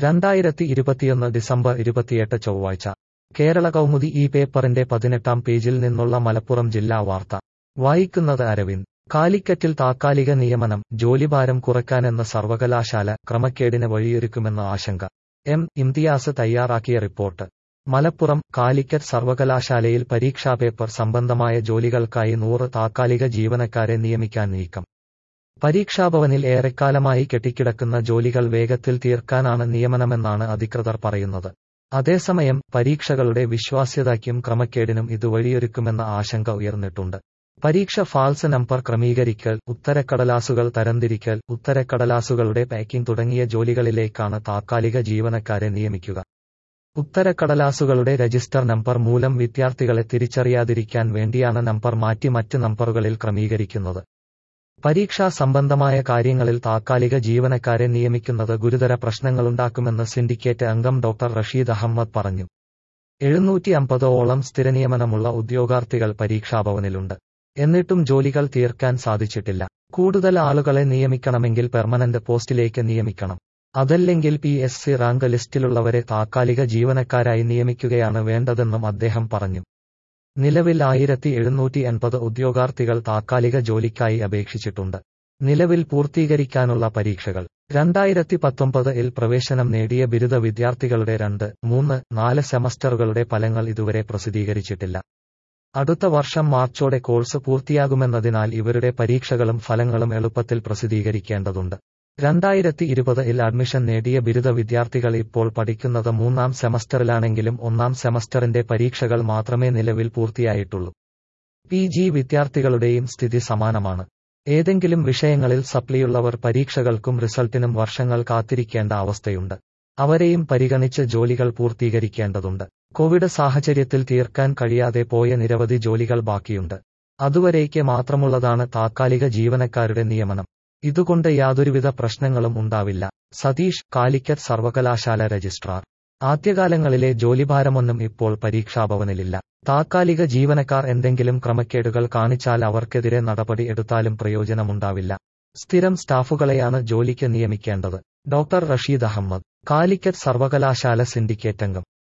രണ്ടായിരത്തി ഇരുപത്തിയൊന്ന് ഡിസംബർ ഇരുപത്തിയെട്ട് ചൊവ്വാഴ്ച കേരള കൗമുദി ഈ പേപ്പറിന്റെ പതിനെട്ടാം പേജിൽ നിന്നുള്ള മലപ്പുറം ജില്ലാ വാർത്ത വായിക്കുന്നത് അരവിന്ദ് കാലിക്കറ്റിൽ താത്കാലിക നിയമനം ജോലിഭാരം കുറയ്ക്കാനെന്ന സർവകലാശാല ക്രമക്കേടിന് വഴിയൊരുക്കുമെന്ന ആശങ്ക എം ഇംതിയാസ് തയ്യാറാക്കിയ റിപ്പോർട്ട് മലപ്പുറം കാലിക്കറ്റ് സർവകലാശാലയിൽ പരീക്ഷാപേപ്പർ സംബന്ധമായ ജോലികൾക്കായി നൂറ് താത്കാലിക ജീവനക്കാരെ നിയമിക്കാൻ നീക്കം പരീക്ഷാഭവനിൽ ഏറെക്കാലമായി കെട്ടിക്കിടക്കുന്ന ജോലികൾ വേഗത്തിൽ തീർക്കാനാണ് നിയമനമെന്നാണ് അധികൃതർ പറയുന്നത് അതേസമയം പരീക്ഷകളുടെ വിശ്വാസ്യതയ്ക്കും ക്രമക്കേടിനും ഇത് വഴിയൊരുക്കുമെന്ന ആശങ്ക ഉയർന്നിട്ടുണ്ട് പരീക്ഷ ഫാൾസ് നമ്പർ ക്രമീകരിക്കൽ ഉത്തരക്കടലാസുകൾ തരംതിരിക്കൽ ഉത്തരക്കടലാസുകളുടെ പാക്കിംഗ് തുടങ്ങിയ ജോലികളിലേക്കാണ് താത്കാലിക ജീവനക്കാരെ നിയമിക്കുക ഉത്തരക്കടലാസുകളുടെ രജിസ്റ്റർ നമ്പർ മൂലം വിദ്യാർത്ഥികളെ തിരിച്ചറിയാതിരിക്കാൻ വേണ്ടിയാണ് നമ്പർ മാറ്റി മറ്റ് നമ്പറുകളിൽ ക്രമീകരിക്കുന്നത് പരീക്ഷാ സംബന്ധമായ കാര്യങ്ങളിൽ താത്കാലിക ജീവനക്കാരെ നിയമിക്കുന്നത് ഗുരുതര പ്രശ്നങ്ങളുണ്ടാക്കുമെന്ന് സിൻഡിക്കേറ്റ് അംഗം ഡോക്ടർ റഷീദ് അഹമ്മദ് പറഞ്ഞു എഴുന്നൂറ്റി അമ്പതോളം സ്ഥിരനിയമനമുള്ള ഉദ്യോഗാർത്ഥികൾ പരീക്ഷാഭവനിലുണ്ട് എന്നിട്ടും ജോലികൾ തീർക്കാൻ സാധിച്ചിട്ടില്ല കൂടുതൽ ആളുകളെ നിയമിക്കണമെങ്കിൽ പെർമനന്റ് പോസ്റ്റിലേക്ക് നിയമിക്കണം അതല്ലെങ്കിൽ പി എസ് സി റാങ്ക് ലിസ്റ്റിലുള്ളവരെ താത്കാലിക ജീവനക്കാരായി നിയമിക്കുകയാണ് വേണ്ടതെന്നും അദ്ദേഹം പറഞ്ഞു നിലവിൽ ആയിരത്തി എഴുന്നൂറ്റി എൺപത് ഉദ്യോഗാർത്ഥികൾ താത്കാലിക ജോലിക്കായി അപേക്ഷിച്ചിട്ടുണ്ട് നിലവിൽ പൂർത്തീകരിക്കാനുള്ള പരീക്ഷകൾ രണ്ടായിരത്തി പത്തൊമ്പതിൽ പ്രവേശനം നേടിയ ബിരുദ വിദ്യാർത്ഥികളുടെ രണ്ട് മൂന്ന് നാല് സെമസ്റ്ററുകളുടെ ഫലങ്ങൾ ഇതുവരെ പ്രസിദ്ധീകരിച്ചിട്ടില്ല അടുത്ത വർഷം മാർച്ചോടെ കോഴ്സ് പൂർത്തിയാകുമെന്നതിനാൽ ഇവരുടെ പരീക്ഷകളും ഫലങ്ങളും എളുപ്പത്തിൽ പ്രസിദ്ധീകരിക്കേണ്ടതുണ്ട് രണ്ടായിരത്തി ഇരുപതിൽ അഡ്മിഷൻ നേടിയ ബിരുദ വിദ്യാർത്ഥികൾ ഇപ്പോൾ പഠിക്കുന്നത് മൂന്നാം സെമസ്റ്ററിലാണെങ്കിലും ഒന്നാം സെമസ്റ്ററിന്റെ പരീക്ഷകൾ മാത്രമേ നിലവിൽ പൂർത്തിയായിട്ടുള്ളൂ പി ജി വിദ്യാർത്ഥികളുടെയും സ്ഥിതി സമാനമാണ് ഏതെങ്കിലും വിഷയങ്ങളിൽ സപ്ലിയുള്ളവർ പരീക്ഷകൾക്കും റിസൾട്ടിനും വർഷങ്ങൾ കാത്തിരിക്കേണ്ട അവസ്ഥയുണ്ട് അവരെയും പരിഗണിച്ച് ജോലികൾ പൂർത്തീകരിക്കേണ്ടതുണ്ട് കോവിഡ് സാഹചര്യത്തിൽ തീർക്കാൻ കഴിയാതെ പോയ നിരവധി ജോലികൾ ബാക്കിയുണ്ട് അതുവരേക്ക് മാത്രമുള്ളതാണ് താത്കാലിക ജീവനക്കാരുടെ നിയമനം ഇതുകൊണ്ട് യാതൊരുവിധ പ്രശ്നങ്ങളും ഉണ്ടാവില്ല സതീഷ് കാലിക്കറ്റ് സർവകലാശാല രജിസ്ട്രാർ ആദ്യകാലങ്ങളിലെ ജോലിഭാരമൊന്നും ഇപ്പോൾ പരീക്ഷാഭവനിലില്ല താത്കാലിക ജീവനക്കാർ എന്തെങ്കിലും ക്രമക്കേടുകൾ കാണിച്ചാൽ അവർക്കെതിരെ നടപടി എടുത്താലും പ്രയോജനമുണ്ടാവില്ല സ്ഥിരം സ്റ്റാഫുകളെയാണ് ജോലിക്ക് നിയമിക്കേണ്ടത് ഡോക്ടർ റഷീദ് അഹമ്മദ് കാലിക്കറ്റ് സർവകലാശാല സിൻഡിക്കേറ്റ് അംഗം